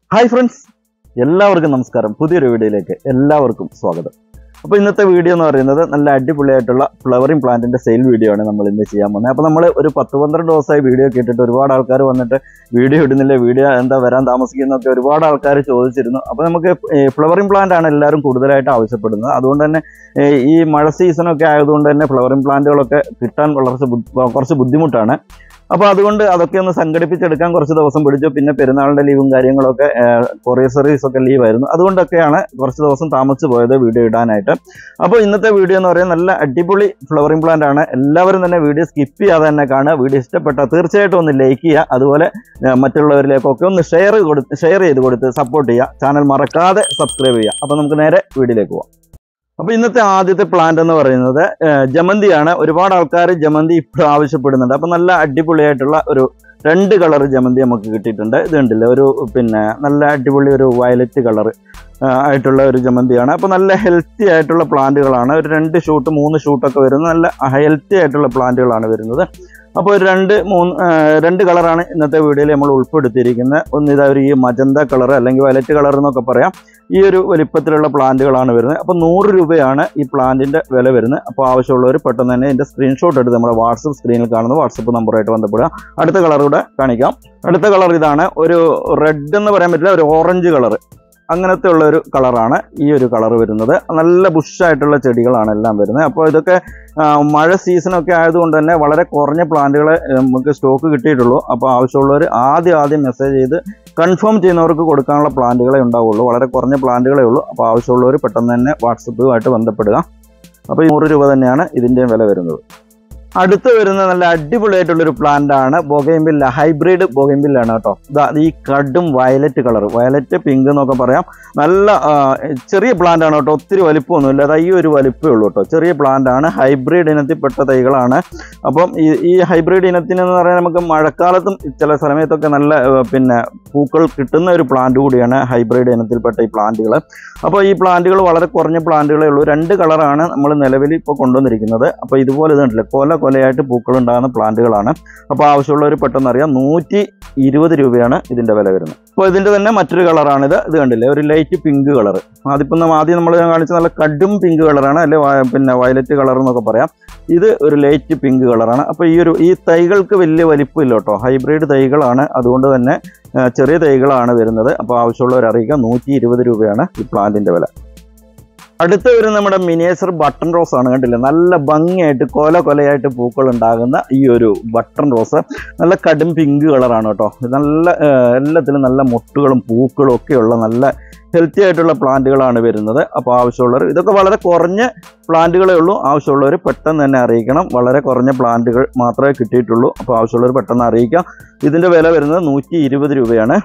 hi friends എല്ലാവർക്കും നമസ്കാരം പുതിയൊരു വീഡിയോയിലേക്ക് എല്ലാവർക്കും സ്വാഗതം അപ്പോൾ ഇന്നത്തെ വീഡിയോ എന്ന് പറയുന്നത് നല്ല അടിപൊളിയായിട്ടുള്ള ഫ്ലവറിംഗ് പ്ലാന്റിന്റെ സെയിൽ വീഡിയോ ആണ് നമ്മൾ ഇന്ന് ചെയ്യാൻ പോകുന്നത് അപ്പോൾ നമ്മൾ ഒരു പത്ത് പന്ത്രണ്ട് ദിവസമായി വീഡിയോ കേട്ടിട്ട് ഒരുപാട് ആൾക്കാർ വന്നിട്ട് വീഡിയോ ഇടുന്നില്ല വീഡിയോ എന്താ വരാൻ താമസിക്കുന്നൊക്കെ ഒരുപാട് ആൾക്കാർ ചോദിച്ചിരുന്നു അപ്പോൾ നമുക്ക് ഫ്ലവറിംഗ് പ്ലാന്റ് ആണ് എല്ലാവരും കൂടുതലായിട്ട് ആവശ്യപ്പെടുന്നത് അതുകൊണ്ട് തന്നെ ഏഹ് ഈ മഴ സീസണൊക്കെ ആയതുകൊണ്ട് തന്നെ ഫ്ലവറിംഗ് പ്ലാന്റുകളൊക്കെ കിട്ടാൻ വളരെ ബുദ്ധി- കുറച്ച് ബുദ്ധിമുട്ടാണ് അപ്പോൾ അതുകൊണ്ട് അതൊക്കെ ഒന്ന് സംഘടിപ്പിച്ചെടുക്കാൻ കുറച്ച് ദിവസം പിടിച്ചു പിന്നെ പെരുന്നാളിന്റെ ലീവും കാര്യങ്ങളൊക്കെ കൊറിയർ സർവീസ് ഒക്കെ ലീവായിരുന്നു അതുകൊണ്ടൊക്കെയാണ് കുറച്ച് ദിവസം താമസിച്ചു പോയത് വീഡിയോ ഇടാനായിട്ട് അപ്പോൾ ഇന്നത്തെ വീഡിയോ എന്ന് പറയുന്നത് നല്ല അടിപൊളി ഫ്ലവറിംഗ് പ്ലാന്റ് ആണ് എല്ലാവരും തന്നെ വീഡിയോ സ്കിപ്പ് ചെയ്യാതെ തന്നെ കാണുക വീഡിയോ ഇഷ്ടപ്പെട്ടാൽ തീർച്ചയായിട്ടും ഒന്ന് ലൈക്ക് ചെയ്യുക അതുപോലെ ഏഹ് മറ്റുള്ളവരിലേക്കൊക്കെ ഒന്ന് ഷെയർ കൊടുത്ത് ഷെയർ ചെയ്ത് കൊടുത്ത് സപ്പോർട്ട് ചെയ്യുക ചാനൽ മറക്കാതെ സബ്സ്ക്രൈബ് ചെയ്യുക അപ്പോൾ നമുക്ക് നേരെ വീഡിയോയിലേക്ക് പോവാം അപ്പോൾ ഇന്നത്തെ ആദ്യത്തെ പ്ലാന്റ് എന്ന് പറയുന്നത് ഏഹ് ജമന്തിയാണ് ഒരുപാട് ആൾക്കാർ ജമന്തി ഇപ്പോൾ ആവശ്യപ്പെടുന്നുണ്ട് അപ്പോൾ നല്ല അടിപൊളിയായിട്ടുള്ള ഒരു രണ്ട് കളർ ജമന്തി നമുക്ക് കിട്ടിയിട്ടുണ്ട് ഇത് കണ്ടില്ലേ ഒരു പിന്നെ നല്ല അടിപൊളി ഒരു വയലറ്റ് കളർ ആയിട്ടുള്ള ഒരു ജമന്തിയാണ് അപ്പോൾ നല്ല ഹെൽത്തി ആയിട്ടുള്ള പ്ലാന്റുകളാണ് ഒരു രണ്ട് ഷൂട്ട് മൂന്ന് ഷൂട്ടൊക്കെ വരുന്ന നല്ല ഹെൽത്തി ആയിട്ടുള്ള പ്ലാന്റുകളാണ് വരുന്നത് അപ്പോൾ ഒരു രണ്ട് മൂന്ന് ആ, രണ്ട് കളറാണ് ഇന്നത്തെ വീഡിയോയിൽ നമ്മൾ ഉൾപ്പെടുത്തിയിരിക്കുന്നത് ഒന്ന് ഇതാ ഒരു ഈ മജന്ത കളർ അല്ലെങ്കിൽ വയലറ്റ് കളർ എന്നൊക്കെ പറയാം ഈ ഒരു വലിപ്പത്തിലുള്ള പ്ലാന്റുകളാണ് വരുന്നത് അപ്പോൾ നൂറ് രൂപയാണ് ഈ പ്ലാന്റിന്റെ വില വരുന്നത് അപ്പോൾ ആവശ്യമുള്ളവർ പെട്ടെന്ന് തന്നെ ഇതിന്റെ സ്ക്രീൻഷോട്ട് എടുത്ത് നമ്മുടെ വാട്സപ്പ് സ്ക്രീനിൽ കാണുന്ന വാട്സപ്പ് നമ്പറായിട്ട് ബന്ധപ്പെടുക അടുത്ത കളർ കൂടെ കാണിക്കാം അടുത്ത കളർ ഇതാണ് ഒരു റെഡ് എന്ന് പറയാൻ പറ്റില്ല ഒരു ഓറഞ്ച് കളർ അങ്ങനത്തെ ഉള്ള ഒരു കളറാണ് ഈ ഒരു കളർ വരുന്നത് നല്ല ബുഷായിട്ടുള്ള ചെടികളാണ് എല്ലാം വരുന്നത് അപ്പോൾ ഇതൊക്കെ ആ, മഴ സീസണൊക്കെ ആയതുകൊണ്ട് തന്നെ വളരെ കുറഞ്ഞ പ്ലാന്റുകളെ നമുക്ക് സ്റ്റോക്ക് കിട്ടിയിട്ടുള്ളൂ അപ്പോൾ ആവശ്യമുള്ളവർ ആദ്യം ആദ്യം മെസ്സേജ് ചെയ്ത് കൺഫേം ചെയ്യുന്നവർക്ക് കൊടുക്കാനുള്ള പ്ലാന്റുകളെ ഉണ്ടാവുള്ളൂ വളരെ കുറഞ്ഞ പ്ലാന്റുകളേ ഉള്ളൂ അപ്പോൾ ആവശ്യമുള്ളവർ പെട്ടെന്ന് തന്നെ വാട്സപ്പുമായിട്ട് ബന്ധപ്പെടുക അപ്പോൾ ഈ നൂറ് രൂപ തന്നെയാണ് ഇതിൻ്റെയും വില വരുന്നത് അടുത്ത് വരുന്ന നല്ല അടിപൊളിയായിട്ടുള്ളൊരു പ്ലാന്റ് ആണ് ബൊഗൈമ്പില്ല ഹൈബ്രിഡ് ബൊഗൈമ്പില്ലാണ് കേട്ടോ ഇതാ ഈ കടും വയലറ്റ് കളർ വയലറ്റ് പിങ്ക് എന്നൊക്കെ പറയാം നല്ല ആ, ചെറിയ പ്ലാന്റ് ആണ് കേട്ടോ ഒത്തിരി വലിപ്പമൊന്നുമില്ല അതാ ഈ ഒരു വലിപ്പമേ ഉള്ളൂ കേട്ടോ ചെറിയ പ്ലാന്റ് ആണ് ഹൈബ്രിഡ് ഇനത്തിൽപ്പെട്ട തൈകളാണ് അപ്പം ഈ ഈ ഹൈബ്രിഡ് ഇനത്തിന് എന്ന് പറയാൻ നമുക്ക് മഴക്കാലത്തും ചില സമയത്തൊക്കെ നല്ല ആ, പിന്നെ പൂക്കൾ കിട്ടുന്ന ഒരു പ്ലാന്റ് കൂടിയാണ് ഹൈബ്രിഡ് ഇനത്തിൽപ്പെട്ട ഈ പ്ലാന്റുകൾ അപ്പോൾ ഈ പ്ലാന്റുകൾ വളരെ കുറഞ്ഞ പ്ലാന്റുകളേ ഉള്ളൂ രണ്ട് കളറാണ് നമ്മൾ നിലവിൽ ഇപ്പോൾ കൊണ്ടുവന്നിരിക്കുന്നത് അപ്പോൾ ഇതുപോലെ ഇതുണ്ടല്ലേ കൊല കൊലയായിട്ട് പൂക്കൾ ഉണ്ടാകുന്ന പ്ലാന്റുകളാണ് അപ്പോൾ ആവശ്യമുള്ളവർ പെട്ടെന്ന് അറിയാം നൂറ്റി ഇരുപത് രൂപയാണ് ഇതിൻ്റെ വില വരുന്നത് അപ്പോൾ ഇതിൻ്റെ തന്നെ മറ്റൊരു കളറാണിത് ഇത് കണ്ടില്ലേ ഒരു ലൈറ്റ് പിങ്ക് കളർ അതിപ്പം നമ്മ- ആദ്യം നമ്മൾ കാണിച്ച നല്ല കടും പിങ്ക് കളറാണ് അല്ലെ വ- പിന്നെ വയലറ്റ് കളർ എന്നൊക്കെ പറയാം ഇത് ഒരു ലൈറ്റ് പിങ്ക് കളറാണ് അപ്പോൾ ഈ ഒരു ഈ തൈകൾക്ക് വലിയ വലിപ്പമില്ല കേട്ടോ ഹൈബ്രിഡ് തൈകളാണ് അതുകൊണ്ട് തന്നെ ആ, ചെറിയ തൈകളാണ് വരുന്നത് അപ്പോൾ ആവശ്യമുള്ളവർ അറിയിക്കുക നൂറ്റി ഇരുപത് രൂപയാണ് ഈ പ്ലാന്റിന്റെ വില അടുത്ത വരുന്ന നമ്മുടെ മിനിയേച്ചർ ബട്ടൺ റോസ് ആണ് കണ്ടില്ലേ നല്ല ഭംഗിയായിട്ട് കൊല കൊലയായിട്ട് പൂക്കൾ ഉണ്ടാകുന്ന ഈ ഒരു ബട്ടൺ റോസ് നല്ല കടും പിങ്ക് കളറാണ് കേട്ടോ ഇത് നല്ല ആ, എല്ലാത്തിലും നല്ല മുട്ടുകളും പൂക്കളും ഒക്കെയുള്ള നല്ല ഹെൽത്തി ആയിട്ടുള്ള പ്ലാന്റുകളാണ് വരുന്നത് അപ്പോൾ ആവശ്യമുള്ളവർ ഇതൊക്കെ വളരെ കുറഞ്ഞ പ്ലാന്റുകളേ ഉള്ളൂ ആവശ്യമുള്ളവർ പെട്ടെന്ന് തന്നെ അറിയിക്കണം വളരെ കുറഞ്ഞ പ്ലാന്റുകൾ മാത്രമേ കിട്ടിയിട്ടുള്ളൂ അപ്പോൾ ആവശ്യമുള്ളവർ പെട്ടെന്ന് അറിയിക്കാം ഇതിന്റെ വില വരുന്നത് നൂറ്റി ഇരുപത് രൂപയാണ്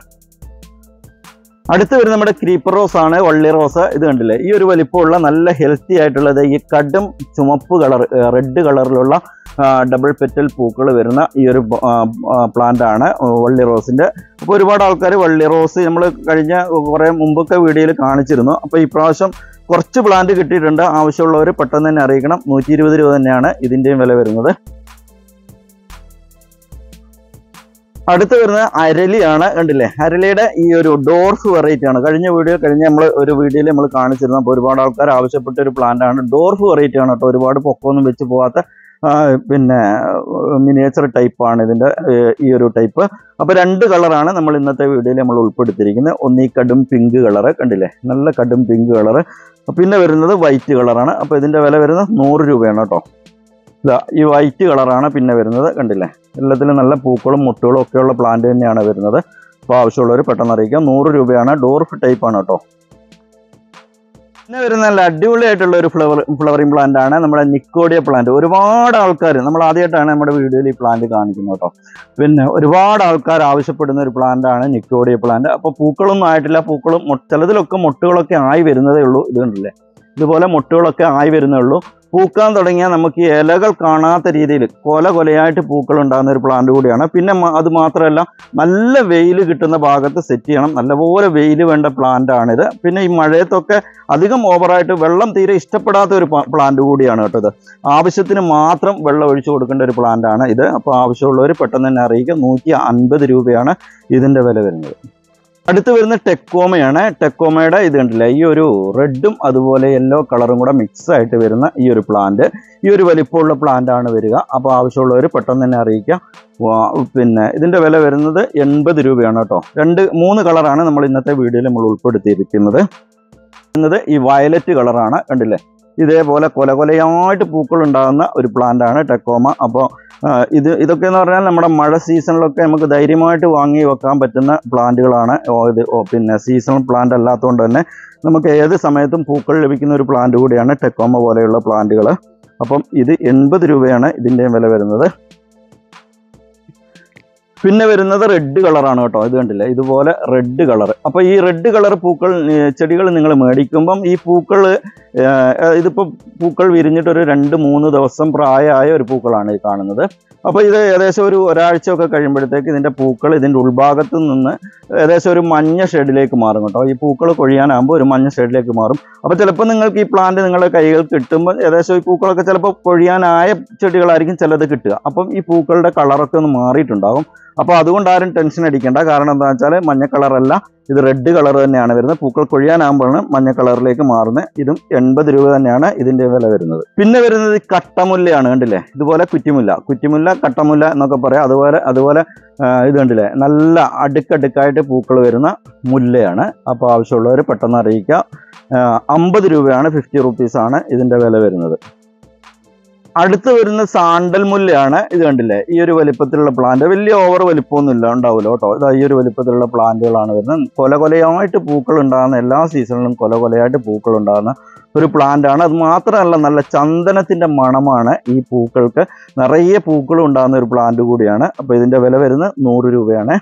അടുത്ത് വരുന്ന നമ്മുടെ ക്രീപ്പർ റോസ് ആണ് വള്ളി റോസ് ഇത് കണ്ടില്ലേ ഈ ഒരു വലിപ്പമുള്ള നല്ല ഹെൽത്തി ആയിട്ടുള്ളത് ഈ കടും ചുമപ്പ് കളർ റെഡ് കളറിലുള്ള ഡബിൾ പെറ്റൽ പൂക്കൾ വരുന്ന ഈ ഒരു പ്ലാന്റ് ആണ് വള്ളി റോസിന്റെ അപ്പോൾ ഒരുപാട് ആൾക്കാർ വള്ളി റോസ് നമ്മൾ കഴിഞ്ഞ കുറേ മുമ്പൊക്കെ വീഡിയോയിൽ കാണിച്ചിരുന്നു അപ്പോൾ ഈ പ്രാവശ്യം കുറച്ച് പ്ലാന്റ് കിട്ടിയിട്ടുണ്ട് ആവശ്യമുള്ളവർ പെട്ടെന്ന് തന്നെ അറിയിക്കണം നൂറ്റി ഇരുപത് രൂപ തന്നെയാണ് ഇതിൻ്റെയും വില വരുന്നത് അടുത്ത് വരുന്നത് അരളിയാണ് കണ്ടില്ലേ അരളിയുടെ ഈ ഒരു ഡോർഫ് വെറൈറ്റി ആണ് കഴിഞ്ഞ വീഡിയോ കഴിഞ്ഞ നമ്മൾ ഒരു വീഡിയോയിൽ നമ്മൾ കാണിച്ചിരുന്നു അപ്പോൾ ഒരുപാട് ആൾക്കാർ ആവശ്യപ്പെട്ട ഒരു പ്ലാന്റ് ആണ് ഡോർഫ് വെറൈറ്റി ആണ് കേട്ടോ ഒരുപാട് പൊക്കമൊന്നും വെച്ച് പോകാത്ത ആ, പിന്നെ മിനിയേച്ചർ ടൈപ്പ് ആണ് ഇതിന്റെ ഏഹ്, ഈ ഒരു ടൈപ്പ് അപ്പോൾ രണ്ട് കളറാണ് നമ്മൾ ഇന്നത്തെ വീഡിയോയിൽ നമ്മൾ ഉൾപ്പെടുത്തിയിരിക്കുന്നത് ഒന്ന് ഈ കടും പിങ്ക് കളറ് കണ്ടില്ലേ നല്ല കടും പിങ്ക് കളറ് പിന്നെ വരുന്നത് വൈറ്റ് കളറാണ് അപ്പോൾ ഇതിന്റെ വില വരുന്നത് നൂറ് രൂപയാണ് കേട്ടോ ഇതാ ഈ വൈറ്റ് കളറാണ് പിന്നെ വരുന്നത് കണ്ടില്ലേ എല്ലാത്തിലും നല്ല പൂക്കളും മുട്ടുകളും ഒക്കെയുള്ള പ്ലാന്റ് തന്നെയാണ് വരുന്നത് അപ്പോൾ ആവശ്യമുള്ളവർ പെട്ടെന്ന് അറിയിക്കാം നൂറ് രൂപയാണ് ഡോർഫ് ടൈപ്പ് ആണ് കേട്ടോ പിന്നെ വരുന്ന നല്ല അടിപൊളിയായിട്ടുള്ള ഒരു ഫ്ലവർ ഫ്ലവറിംഗ് പ്ലാന്റ് ആണ് നമ്മുടെ നിക്കോഡിയ പ്ലാന്റ് ഒരുപാട് ആൾക്കാർ നമ്മൾ ആദ്യമായിട്ടാണ് നമ്മുടെ വീഡിയോയിൽ ഈ പ്ലാന്റ് കാണിക്കുന്നത് കേട്ടോ പിന്നെ ഒരുപാട് ആൾക്കാർ ആവശ്യപ്പെടുന്ന ഒരു പ്ലാന്റ് ആണ് നിക്കോഡിയ പ്ലാന്റ് അപ്പോൾ പൂക്കളൊന്നും ആയിട്ടില്ല പൂക്കളും മൊ- ചിലതിലൊക്കെ മുട്ടുകളൊക്കെ ആയി വരുന്നതേ ഉള്ളൂ ഇത് കണ്ടില്ലേ ഇതുപോലെ മുട്ടുകളൊക്കെ ആയി വരുന്നേ ഉള്ളൂ പൂക്കാൻ തുടങ്ങിയാൽ നമുക്ക് ഈ ഇലകൾ കാണാത്ത രീതിയിൽ കൊല കൊലയായിട്ട് പൂക്കൾ ഉണ്ടാകുന്ന ഒരു പ്ലാന്റ് കൂടിയാണ് പിന്നെ മ- അത് മാത്രമല്ല നല്ല വെയിൽ കിട്ടുന്ന ഭാഗത്ത് സെറ്റ് ചെയ്യണം നല്ലപോലെ വെയിൽ വേണ്ട പ്ലാന്റ് ആണിത് പിന്നെ ഈ മഴയത്തൊക്കെ അധികം ഓവറായിട്ട് വെള്ളം തീരെ ഇഷ്ടപ്പെടാത്ത ഒരു പ്ലാന്റ് കൂടിയാണ് കേട്ടോ ഇത് ആവശ്യത്തിന് മാത്രം വെള്ളം ഒഴിച്ചു കൊടുക്കേണ്ട ഒരു പ്ലാന്റ് ആണ് ഇത് അപ്പോൾ ആവശ്യമുള്ളവർ പെട്ടെന്ന് തന്നെ അറിയിക്കുക നൂറ്റി അൻപത് രൂപയാണ് ഇതിൻ്റെ വില വരുന്നത് അടുത്ത് വരുന്ന ടെക്കോമയാണ് ടെക്കോമയുടെ ഇത് കണ്ടില്ല ഈ ഒരു റെഡും അതുപോലെ യെല്ലോ കളറും കൂടെ മിക്സ് ആയിട്ട് വരുന്ന ഈ ഒരു പ്ലാന്റ് ഈ ഒരു വലിപ്പമുള്ള പ്ലാന്റ് ആണ് വരിക അപ്പോൾ ആവശ്യമുള്ളവർ പെട്ടെന്ന് തന്നെ അറിയിക്കുക വാ- പിന്നെ ഇതിന്റെ വില വരുന്നത് എൺപത് രൂപയാണ് കേട്ടോ രണ്ട് മൂന്ന് കളറാണ് നമ്മൾ ഇന്നത്തെ വീഡിയോയിൽ നമ്മൾ ഉൾപ്പെടുത്തിയിരിക്കുന്നത് വരുന്നത് ഈ വയലറ്റ് കളറാണ് കണ്ടില്ലേ ഇതേപോലെ കൊല കൊലയായിട്ട് പൂക്കൾ ഉണ്ടാകുന്ന ഒരു പ്ലാന്റ് ആണ് ടെക്കോമ അപ്പോൾ ഇത് ഇതൊക്കെ എന്ന് പറഞ്ഞാൽ നമ്മുടെ മഴ സീസണിലൊക്കെ നമുക്ക് ധൈര്യമായിട്ട് വാങ്ങി വെക്കാൻ പറ്റുന്ന പ്ലാന്റുകളാണ് ഓ, ഇത് ഓ, പിന്നെ സീസണൽ പ്ലാന്റ് അല്ലാത്തതുകൊണ്ട് തന്നെ നമുക്ക് ഏത് സമയത്തും പൂക്കൾ ലഭിക്കുന്ന ഒരു പ്ലാന്റ് കൂടിയാണ് ടെക്കോമ പോലെയുള്ള പ്ലാന്റുകൾ അപ്പം ഇത് എൺപത് രൂപയാണ് ഇതിൻ്റെ വില വരുന്നത് പിന്നെ വരുന്നത് റെഡ് കളറാണ് കേട്ടോ ഇത് കണ്ടില്ലേ ഇതുപോലെ റെഡ് കളർ അപ്പോൾ ഈ റെഡ് കളർ പൂക്കൾ ചെടികൾ നിങ്ങൾ മേടിക്കുമ്പം ഈ പൂക്കൾ ഇതിപ്പോൾ പൂക്കൾ വിരിഞ്ഞിട്ട് ഒരു രണ്ട് മൂന്ന് ദിവസം പ്രായമായ ഒരു പൂക്കളാണ് ഈ കാണുന്നത് അപ്പോൾ ഇത് ഏകദേശം ഒരു ഒരാഴ്ച ഒക്കെ കഴിയുമ്പോഴത്തേക്ക് ഇതിൻ്റെ പൂക്കൾ ഇതിൻ്റെ ഉൾഭാഗത്ത് നിന്ന് ഏകദേശം ഒരു മഞ്ഞ ഷെയ്ഡിലേക്ക് മാറും കേട്ടോ ഈ പൂക്കൾ കൊഴിയാനാകുമ്പോൾ ഒരു മഞ്ഞ ഷെയ്ഡിലേക്ക് മാറും അപ്പോൾ ചിലപ്പോൾ നിങ്ങൾക്ക് ഈ പ്ലാന്റ് നിങ്ങളുടെ കൈകൾ കിട്ടുമ്പോൾ ഏകദേശം ഈ പൂക്കളൊക്കെ ചിലപ്പോൾ കൊഴിയാനായ ചെടികളായിരിക്കും ചിലത് കിട്ടുക അപ്പം ഈ പൂക്കളുടെ കളറൊക്കെ ഒന്ന് മാറിയിട്ടുണ്ടാകും അപ്പോൾ അതുകൊണ്ട് ആരും ടെൻഷൻ അടിക്കേണ്ട കാരണം എന്താണെന്ന് വെച്ചാൽ മഞ്ഞ കളറല്ല ഇത് റെഡ് കളർ തന്നെയാണ് വരുന്നത് പൂക്കൾ കൊഴിയാനാകുമ്പോഴാണ് മഞ്ഞ കളറിലേക്ക് മാറുന്നത് ഇതും എൺപത് രൂപ തന്നെയാണ് ഇതിന്റെ വില വരുന്നത് പിന്നെ വരുന്നത് ഈ കട്ടമുല്ലയാണ് കണ്ടില്ലേ ഇതുപോലെ കുറ്റിമുല്ല കുറ്റിമുല്ല കട്ടമുല്ല എന്നൊക്കെ പറയാം അതുപോലെ അതുപോലെ ആ, ഇത് കണ്ടില്ലേ നല്ല അടുക്കടുക്കായിട്ട് പൂക്കൾ വരുന്ന മുല്ലയാണ് അപ്പോൾ ആവശ്യമുള്ളവർ പെട്ടെന്ന് അറിയിക്കുക അമ്പത് രൂപയാണ് ഫിഫ്റ്റി റുപ്പീസാണ് ഇതിന്റെ വില വരുന്നത് അടുത്ത് വരുന്ന സാണ്ടൽ മുല്ലയാണ് ഇത് കണ്ടില്ലേ ഈ ഒരു വലിപ്പത്തിലുള്ള പ്ലാന്റ് വലിയ ഓവർ വലിപ്പമൊന്നുമില്ല ഉണ്ടാവില്ല കേട്ടോ ഇതാ ഈ ഒരു വലിപ്പത്തിലുള്ള പ്ലാന്റുകളാണ് വരുന്നത് കൊല കൊലയായിട്ട് പൂക്കൾ ഉണ്ടാകുന്ന എല്ലാ സീസണിലും കൊല കൊലയായിട്ട് പൂക്കൾ ഉണ്ടാകുന്ന ഒരു പ്ലാന്റ് ആണ് അത് മാത്രമല്ല നല്ല ചന്ദനത്തിന്റെ മണമാണ് ഈ പൂക്കൾക്ക് നിറയെ പൂക്കൾ ഉണ്ടാകുന്ന ഒരു പ്ലാന്റ് കൂടിയാണ് അപ്പോൾ ഇതിന്റെ വില വരുന്നത് നൂറ് രൂപയാണ്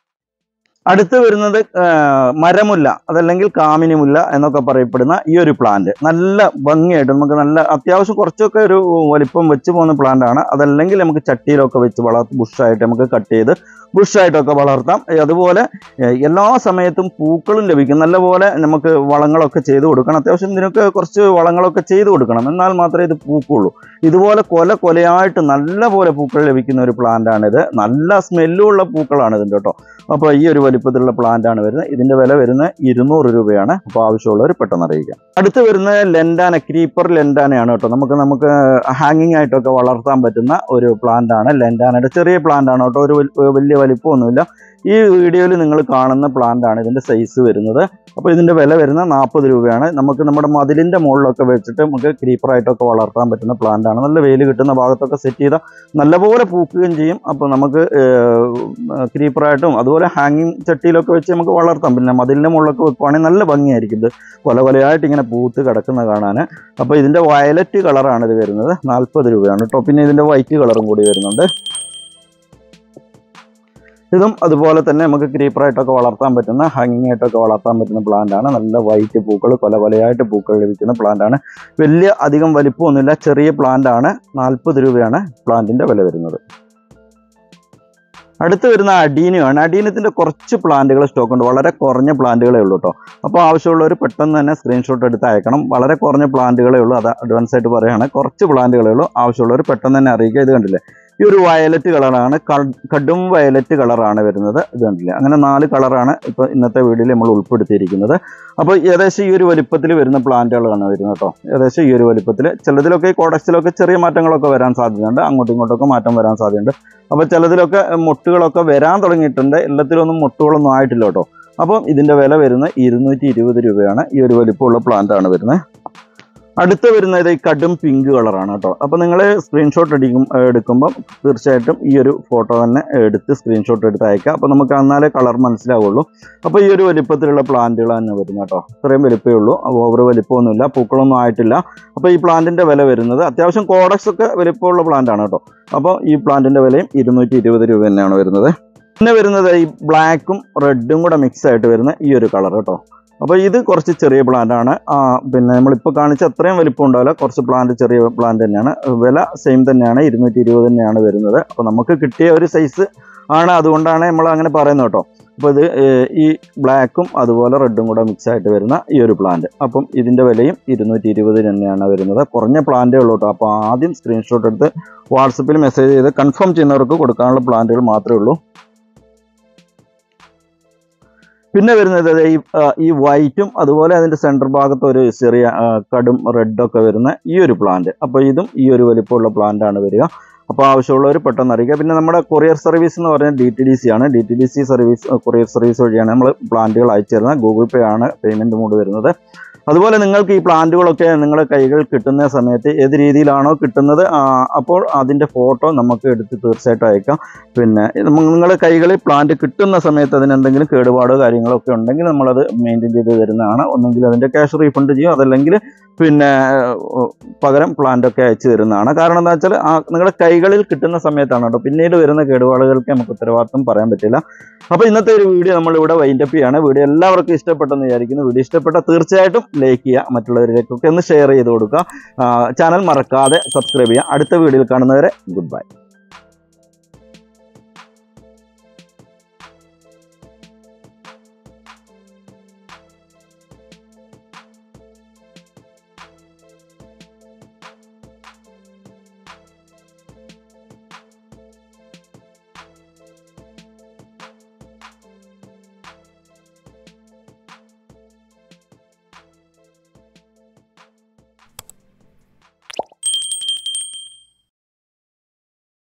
അടുത്ത് വരുന്നത് ആ, മരമുല്ല അതല്ലെങ്കിൽ കാമിനി മുല്ല എന്നൊക്കെ പറയപ്പെടുന്ന ഈ ഒരു പ്ലാന്റ് നല്ല ഭംഗിയായിട്ട് നമുക്ക് നല്ല അത്യാവശ്യം കുറച്ചൊക്കെ ഒരു വലിപ്പം വെച്ച് പോകുന്ന പ്ലാന്റ് ആണ് അതല്ലെങ്കിൽ നമുക്ക് ചട്ടിയിലൊക്കെ വെച്ച് വളർത്തി ബുഷായിട്ട് നമുക്ക് കട്ട് ചെയ്ത് ബുഷായിട്ടൊക്കെ വളർത്താം ഏ, അതുപോലെ ഏ, എല്ലാ സമയത്തും പൂക്കളും ലഭിക്കും നല്ലപോലെ നമുക്ക് വളങ്ങളൊക്കെ ചെയ്ത് കൊടുക്കണം അത്യാവശ്യം ഇതിനൊക്കെ കുറച്ച് വളങ്ങളൊക്കെ ചെയ്ത് കൊടുക്കണം എന്നാൽ മാത്രമേ ഇത് പൂക്കുള്ളൂ ഇതുപോലെ കൊല കൊലയായിട്ട് നല്ല പോലെ പൂക്കൾ ലഭിക്കുന്ന ഒരു പ്ലാന്റ് ആണിത് നല്ല സ്മെല്ലുള്ള പൂക്കളാണ് ഇതിൻ്റെ കേട്ടോ അപ്പോൾ ഈ ഒരു വലിപ്പത്തിലുള്ള പ്ലാന്റ് ആണ് വരുന്നത് ഇതിന്റെ വില വരുന്നത് ഇരുന്നൂറ് രൂപയാണ് അപ്പോൾ ആവശ്യമുള്ളവർ പെട്ടെന്ന് അറിയിക്കാം അടുത്ത് വരുന്നത് ലെൻഡാന ക്രീപ്പർ ലെൻഡാനയാണ് കേട്ടോ നമുക്ക് നമുക്ക് ഹാങ്ങിങ് ആയിട്ടൊക്കെ വളർത്താൻ പറ്റുന്ന ഒരു പ്ലാന്റ് ആണ് ലെൻഡാനയുടെ ചെറിയ പ്ലാന്റ് ആണ് കേട്ടോ ഒരു വൽ- വലിയ വലിപ്പമൊന്നുമില്ല ഈ വീഡിയോയിൽ നിങ്ങൾ കാണുന്ന പ്ലാന്റ് ആണ് ഇതിന്റെ സൈസ് വരുന്നത് അപ്പോൾ ഇതിന്റെ വില വരുന്നത് നാൽപ്പത് രൂപയാണ് നമുക്ക് നമ്മുടെ മതിലിന്റെ മുകളിലൊക്കെ വെച്ചിട്ട് നമുക്ക് ക്രീപ്പറായിട്ടൊക്കെ വളർത്താൻ പറ്റുന്ന പ്ലാന്റ് ആണ് നല്ല വെയിൽ കിട്ടുന്ന ഭാഗത്തൊക്കെ സെറ്റ് ചെയ്താൽ നല്ലപോലെ പൂക്കുകയും ചെയ്യും അപ്പോൾ നമുക്ക് ക്രീപ്പറായിട്ടും അതുപോലെ ഹാങ്ങിങ് ചട്ടിയിലൊക്കെ വെച്ച് നമുക്ക് വളർത്താം പിന്നെ മതിലിൻ്റെ മുകളിലൊക്കെ വെക്കുവാണെങ്കിൽ നല്ല ഭംഗിയായിരിക്കും ഇത് കൊല കൊലയായിട്ട് ഇങ്ങനെ പൂത്ത് കിടക്കുന്ന കാണാൻ അപ്പോൾ ഇതിൻ്റെ വയലറ്റ് കളറാണ് ഇത് വരുന്നത് നാൽപ്പത് രൂപയാണ് കേട്ടോ പിന്നെ ഇതിൻ്റെ വൈറ്റ് കളറും കൂടി വരുന്നുണ്ട് ഇതും അതുപോലെ തന്നെ നമുക്ക് ക്രീപ്പറായിട്ടൊക്കെ വളർത്താൻ പറ്റുന്ന ഹാങ്ങിങ് ആയിട്ടൊക്കെ വളർത്താൻ പറ്റുന്ന പ്ലാന്റ് ആണ് നല്ല വൈറ്റ് പൂക്കൾ കൊല കൊലയായിട്ട് പൂക്കൾ ലഭിക്കുന്ന പ്ലാന്റ് ആണ് വലിയ അധികം വലിപ്പമൊന്നുമില്ല ചെറിയ പ്ലാന്റ് ആണ് നാൽപ്പത് രൂപയാണ് പ്ലാന്റിന്റെ വില വരുന്നത് അടുത്ത് വരുന്ന അഡീനിയാണ് അഡീനത്തിന്റെ കുറച്ച് പ്ലാന്റുകൾ സ്റ്റോക്ക് ഉണ്ട് വളരെ കുറഞ്ഞ പ്ലാന്റുകളേ ഉള്ളൂ കേട്ടോ അപ്പോൾ ആവശ്യമുള്ളവർ പെട്ടെന്ന് തന്നെ സ്ക്രീൻഷോട്ട് എടുത്ത് അയക്കണം വളരെ കുറഞ്ഞ പ്ലാന്റുകളേ ഉള്ളൂ അത് അഡ്വാൻസ് ആയിട്ട് പറയുകയാണ് കുറച്ച് പ്ലാന്റുകളേ ഉള്ളൂ ആവശ്യമുള്ളവർ പെട്ടെന്ന് തന്നെ അറിയിക്കുക ഇത് കണ്ടില്ലേ ഈ ഒരു വയലറ്റ് കളറാണ് കടും വയലറ്റ് കളറാണ് വരുന്നത് ഇത് കണ്ടില്ലേ അങ്ങനെ നാല് കളറാണ് ഇപ്പോൾ ഇന്നത്തെ വീഡിയോയിൽ നമ്മൾ ഉൾപ്പെടുത്തിയിരിക്കുന്നത് അപ്പോൾ ഏകദേശം ഈ ഒരു വലിപ്പത്തിൽ വരുന്ന പ്ലാന്റുകളാണ് വരുന്നത് കേട്ടോ ഏകദേശം ഈ ഒരു വലിപ്പത്തിൽ ചിലതിലൊക്കെ ഈ കോഡക്സിലൊക്കെ ചെറിയ മാറ്റങ്ങളൊക്കെ വരാൻ സാധ്യതയുണ്ട് അങ്ങോട്ടും ഇങ്ങോട്ടൊക്കെ മാറ്റം വരാൻ സാധ്യതയുണ്ട് അപ്പോൾ ചിലതിലൊക്കെ മുട്ടുകളൊക്കെ വരാൻ തുടങ്ങിയിട്ടുണ്ട് എല്ലാത്തിലൊന്നും മുട്ടുകളൊന്നും ആയിട്ടില്ല കേട്ടോ അപ്പം ഇതിൻ്റെ വില വരുന്നത് ഇരുന്നൂറ്റി ഇരുപത് രൂപയാണ് ഈ ഒരു വലിപ്പമുള്ള പ്ലാന്റ് ആണ് വരുന്നത് അടുത്ത് വരുന്നത് ഈ കടും പിങ്ക് കളറാണ് കേട്ടോ അപ്പോൾ നിങ്ങൾ സ്ക്രീൻഷോട്ട് അടിക്കും എടുക്കുമ്പോൾ തീർച്ചയായിട്ടും ഈ ഒരു ഫോട്ടോ തന്നെ എടുത്ത് സ്ക്രീൻഷോട്ട് എടുത്ത് അയക്കുക അപ്പോൾ നമുക്ക് എന്നാലേ കളർ മനസ്സിലാവുള്ളൂ അപ്പോൾ ഈ ഒരു വലിപ്പത്തിലുള്ള പ്ലാന്റുകൾ തന്നെ വരുന്നത് കേട്ടോ ഇത്രയും വലിപ്പമേ ഉള്ളൂ ഓവർ വലിപ്പമൊന്നുമില്ല പൂക്കളൊന്നും ആയിട്ടില്ല അപ്പോൾ ഈ പ്ലാന്റിൻ്റെ വില വരുന്നത് അത്യാവശ്യം കോഡക്സ് ഒക്കെ വലിപ്പമുള്ള പ്ലാന്റ് ആണ് കേട്ടോ അപ്പോൾ ഈ പ്ലാന്റിൻ്റെ വിലയും ഇരുന്നൂറ്റി ഇരുപത് രൂപ തന്നെയാണ് വരുന്നത് പിന്നെ വരുന്നത് ഈ ബ്ലാക്കും റെഡും കൂടെ മിക്സ് ആയിട്ട് വരുന്ന ഈ ഒരു കളർ കേട്ടോ അപ്പോൾ ഇത് കുറച്ച് ചെറിയ പ്ലാന്റ് ആണ് ആ, പിന്നെ നമ്മളിപ്പോൾ കാണിച്ച അത്രയും വലിപ്പം ഉണ്ടാവില്ല കുറച്ച് പ്ലാന്റ് ചെറിയ പ്ലാന്റ് തന്നെയാണ് വില സെയിം തന്നെയാണ് ഇരുന്നൂറ്റി ഇരുപത് തന്നെയാണ് വരുന്നത് അപ്പോൾ നമുക്ക് കിട്ടിയ ഒരു സൈസ് ആണ് അതുകൊണ്ടാണ് നമ്മൾ അങ്ങനെ പറയുന്നത് കേട്ടോ അപ്പോൾ ഇത് ഏർ, ഈ ബ്ലാക്കും അതുപോലെ റെഡും കൂടെ മിക്സ് ആയിട്ട് വരുന്ന ഈ ഒരു പ്ലാന്റ് അപ്പം ഇതിൻ്റെ വിലയും ഇരുന്നൂറ്റി ഇരുപത് തന്നെയാണ് വരുന്നത് കുറഞ്ഞ പ്ലാന്റേ ഉള്ളൂ കേട്ടോ അപ്പോൾ ആദ്യം സ്ക്രീൻഷോട്ട് എടുത്ത് വാട്സപ്പിൽ മെസ്സേജ് ചെയ്ത് കൺഫേം ചെയ്യുന്നവർക്ക് കൊടുക്കാനുള്ള പ്ലാന്റുകൾ മാത്രമേ ഉള്ളൂ പിന്നെ വരുന്നത് ദേ ഈ ആ, ഈ വൈറ്റും അതുപോലെ അതിന്റെ സെന്റർ ഭാഗത്ത് ഒരു ചെറിയ ആ, കടും റെഡൊക്കെ വരുന്ന ഈ ഒരു പ്ലാന്റ് അപ്പോൾ ഇതും ഈ ഒരു വലിപ്പമുള്ള പ്ലാന്റ് ആണ് വരിക അപ്പോൾ ആവശ്യമുള്ളവർ പെട്ടെന്ന് അറിയിക്കുക പിന്നെ നമ്മുടെ കൊറിയർ സർവീസ് എന്ന് പറഞ്ഞാൽ ഡി ടി ഡി സി ആണ് D T D C service courier service വഴിയാണ് നമ്മൾ പ്ലാന്റുകൾ അയച്ചു തരുന്നത് ഗൂഗിൾ പേ ആണ് പേയ്മെന്റ് മോഡ് വരുന്നത് അതുപോലെ നിങ്ങൾക്ക് ഈ പ്ലാന്റുകളൊക്കെ നിങ്ങളുടെ കൈകൾ കിട്ടുന്ന സമയത്ത് ഏത് രീതിയിലാണോ കിട്ടുന്നത് ആ, അപ്പോൾ അതിൻ്റെ ഫോട്ടോ നമുക്ക് എടുത്ത് തീർച്ചയായിട്ടും അയക്കാം പിന്നെ നമ്മ- നിങ്ങളുടെ കൈകളിൽ പ്ലാന്റ് കിട്ടുന്ന സമയത്ത് അതിന് എന്തെങ്കിലും കേടുപാടോ കാര്യങ്ങളോ ഒക്കെ ഉണ്ടെങ്കിൽ നമ്മളത് മെയിൻറ്റെയിൻ ചെയ്ത് തരുന്നതാണ് ഒന്നെങ്കിൽ അതിൻ്റെ ക്യാഷ് റീഫണ്ട് ചെയ്യും അതല്ലെങ്കിൽ പിന്നെ ഏഹ്, പകരം പ്ലാന്റ് ഒക്കെ അയച്ചു തരുന്നതാണ് കാരണം എന്താ വെച്ചാൽ ആ നിങ്ങളുടെ കൈകളിൽ കിട്ടുന്ന സമയത്താണ് കേട്ടോ പിന്നീട് വരുന്ന കേടുപാടുകൾക്ക് നമുക്ക് ഉത്തരവാദിത്വം പറയാൻ പറ്റില്ല അപ്പോൾ ഇന്നത്തെ ഒരു വീഡിയോ നമ്മൾ ഇവിടെ വൈൻഡപ്പ് ചെയ്യാണ് വീഡിയോ എല്ലാവർക്കും ഇഷ്ടപ്പെട്ടെന്ന് വിചാരിക്കുന്നു വീഡിയോ ഇഷ്ടപ്പെട്ട തീർച്ചയായിട്ടും ലൈക്ക് ചെയ്യുക മറ്റുള്ളവരിലേക്കൊക്കെ ഒന്ന് ഷെയർ ചെയ്ത് കൊടുക്കുക ചാനൽ മറക്കാതെ സബ്സ്ക്രൈബ് ചെയ്യുക അടുത്ത വീഡിയോയിൽ കാണുന്നവരെ ഗുഡ് ബൈ